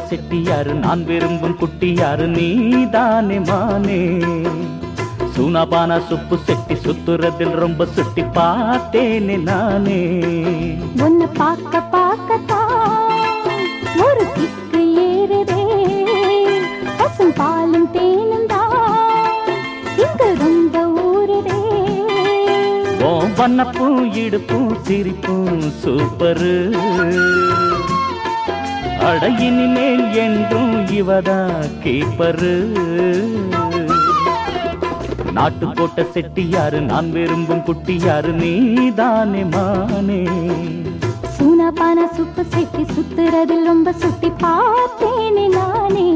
செட்டியாரு நான் விரும்பும் குட்டியாரு நீதானே மானே சூனாபானா சுப்பு செட்டி சுத்துறதில் ரொம்ப சுட்டி பார்த்தேனே நானே உன்னை பார்க்க பார்க்கத்தான் ஒரு கிக்கு ஏறுதே பசும் பாலும் தேனும் தான் இங்கு ரொம்ப ஊறுதே ஓம் வண்ணப்பும் இடுப்பும் சிரிப்பும் சூப்பரு அடையினிமேல் என்றும் இவதா கீப்பரு நாட்டுக்கோட்டை செட்டியாரு நான் விரும்பும் குட்டியாரு நீதானே மானே சூனாபான சுப்பு செட்டி சுத்துறதில் ரொம்ப சுத்தி பார்த்தேனே நானே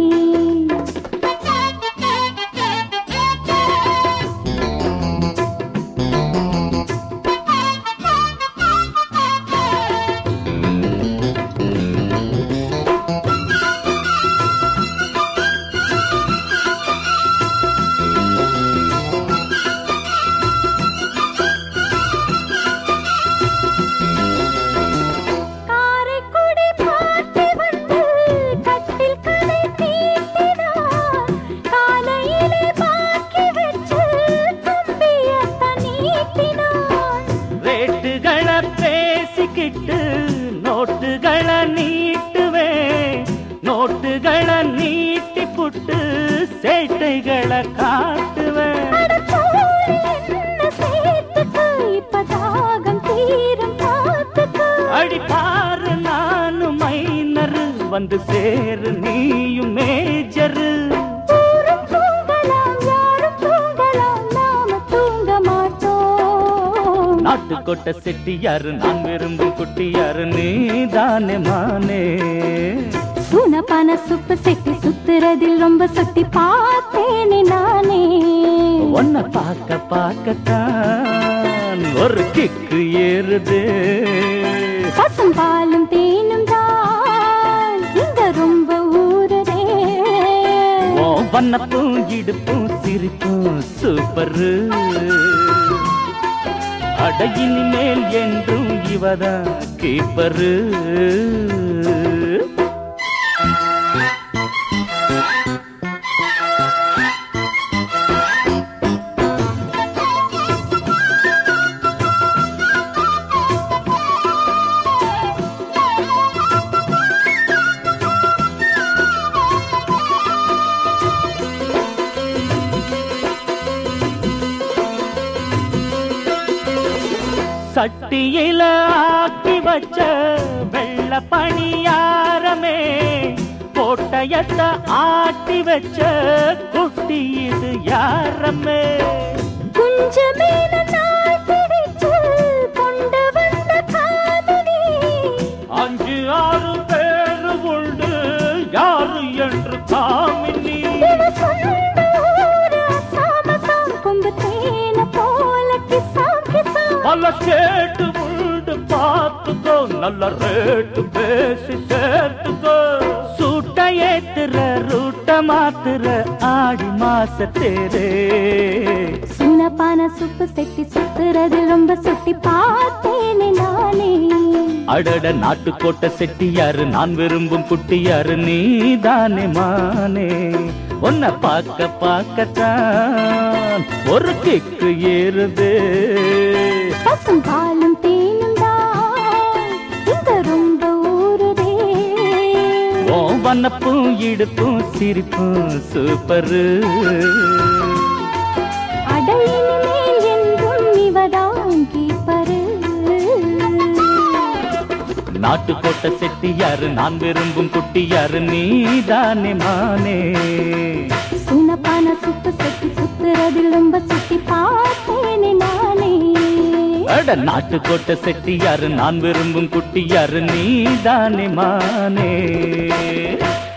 காரைக்குடி பாட்டி வந்து கட்டில் கதை தீட்டினார் காலையிலே பாக்கி வச்சு தும்பியத்தான் நீட்டினார் ரேட்டுகளை பேசிக்கிட்டு நோட்டுகளை நீட்டுவேன் நோட்டுகளை நீட்டி புட்டு சேட்டைகளை காட்டுவேன் அட போடி என்ன சேர்த்துக்க இப்ப தாகம் தீரும் பார்த்துக்க அடிப்பாரு நானும் மைனரு வந்து சேரு நீயும் மேஜரு ஊரும் தூங்கலாம் யாரும் தூங்கலாம் நாம தூங்க மாட்டோம் நாட்டுக்கோட்டை செட்டியாரு நான் விரும்பும் குட்டியாரு நீதானே மானே சூனப்பான சுப்பு செட்டி சுத்துறதில் ரொம்ப சுத்தி பார்த்தேனே நானே உன்னை பார்க்க பார்க்கத்தான் ஒரு கிக்கு ஏறுது பசும் பாலும் தேனும் தான் இங்க ரொம்ப ஊறுதே உன் வண்ணப்பும் இடுப்பும் சிரிப்பும் சூப்பரு அடையின் மேல் என்றும் இவதான் கீப்பரு சட்டியில ஆக்கி வச்ச வெள்ள பணியாரமே கோட்டையத்த ஆட்டி வச்ச குட்டி இது யாரமே குஞ்சமே நாய் பிடிச்சு கொண்டு வந்த காதலி அஞ்சு ஆறு பேரு உண்டு யாரு என்று காமினி இவ சொந்த ஊரு அசாமசாம் கொம்பு தேன போல கிசாம் கிசாம் பல கேட்டு உண்டு பார்த்துக்கோ நல்ல ரேட்டு பேசி சேர்த்துக்கோ சூட்ட ஏத்துற ரூட்ட மாத்துற ஆடி மாச தேரே சூனப்பான சுப்பு செட்டி சுத்துறதில் ரொம்ப சுத்தி பார்த்தேனே நானே அடட நாட்டுக்கோட்டை செட்டியாரு நான் விரும்பும் குட்டியாரு நீதானே மானே உன்னை பார்க்க பார்க்கத்தான் ஒரு கிக்கு ஏறுது பசும் பாலும் தேனும் தான் இங்க ரொம்ப ஊறுதே உன் வண்ணப்பும் இடுப்பும் சிரிப்பும் சூப்பரு அடையின் மேல் என்றும் இவதான் கீப்பரு நாட்டுக்கோட்டை செட்டியாரு நான் விரும்பும் குட்டியாரு நீதானே மானே சூனப்பான சுப்பு செட்டி சுத்துறதில் ரொம்ப சுத்தி பார்த்தேனே நானே அட நாட்டுக்கோட்டை செட்டியாரு நான் விரும்பும் குட்டியாரு நீதானே மானே